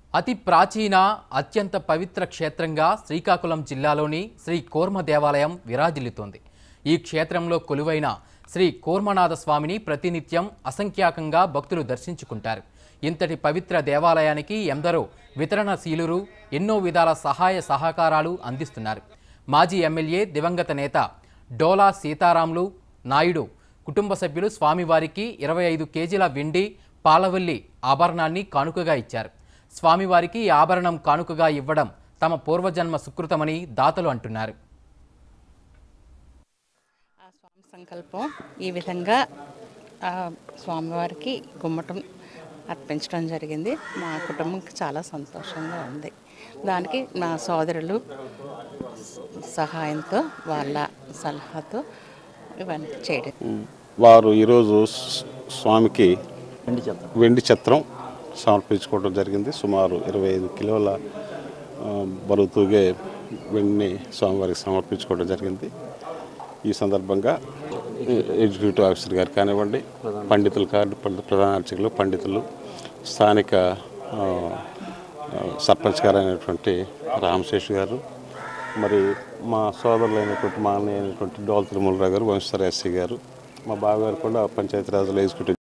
అతి ప్రాచీన అత్యంత పవిత్ర క్షేత్రంగా శ్రీకాకుళం జిల్లాలోని శ్రీ కూర్మ దేవాలయం విరాజిల్లుతోంది ఈ క్షేత్రంలో కొలువైన శ్రీ కూర్మనాథ స్వామిని ప్రతినిత్యం అసంఖ్యాకంగా భక్తులు దర్శించుకుంటారు ఇంతటి పవిత్ర దేవాలయానికి ఎందరో వితరణశీలురు ఎన్నో విధాల సహాయ సహకారాలు అందిస్తున్నారు మాజీ ఎమ్మెల్యే దివంగత నేత డోలా సీతారాములు నాయుడు కుటుంబ సభ్యులు స్వామివారికి ఇరవై ఐదు కేజీల వెండి పాలవల్లి ఆభరణాన్ని కానుకగా ఇచ్చారు స్వామివారికి ఈ ఆభరణం కానుకగా ఇవ్వడం తమ పూర్వజన్మ సుకృతమని దాతలు అంటున్నారు ఆ స్వామి సంకల్పం ఈ విధంగా ఆ స్వామివారికి గుమ్మటం అర్పించడం జరిగింది మా కుటుంబంకి చాలా సంతోషంగా ఉంది దానికి నా సోదరులు సహాయంతో వాళ్ళ సలహాతో ఇవన్నీ చేయడం వారు ఈరోజు స్- స్వామికి వెండి చెత్త వెండి ఛత్రం సమర్పించుకోవడం జరిగింది సుమారు ఇరవై ఐదు కిలోల ఆ, బరువు తూగే వెండిని స్వామివారికి సమర్పించుకోవడం జరిగింది ఈ సందర్భంగా ఎ- ఎగ్జిక్యూటివ్ ఆఫీసర్ గారు కానివ్వండి పండితులు కాని ప్రధాన అర్చకులు పండితులు స్థానిక ఆ, ఆ, సర్పంచ్ గారు అయినటువంటి రామశేష్ గారు మరి మా సోదరులు అయినటువంటి మా అన్నయ్య అయినటువంటి డోల్ తిరుమలరావు గారు వంశధర ఎస్సీ గారు మా బావగారు కూడా పంచాయతీరాజ్లో ఎగ్జిక్యూటివ్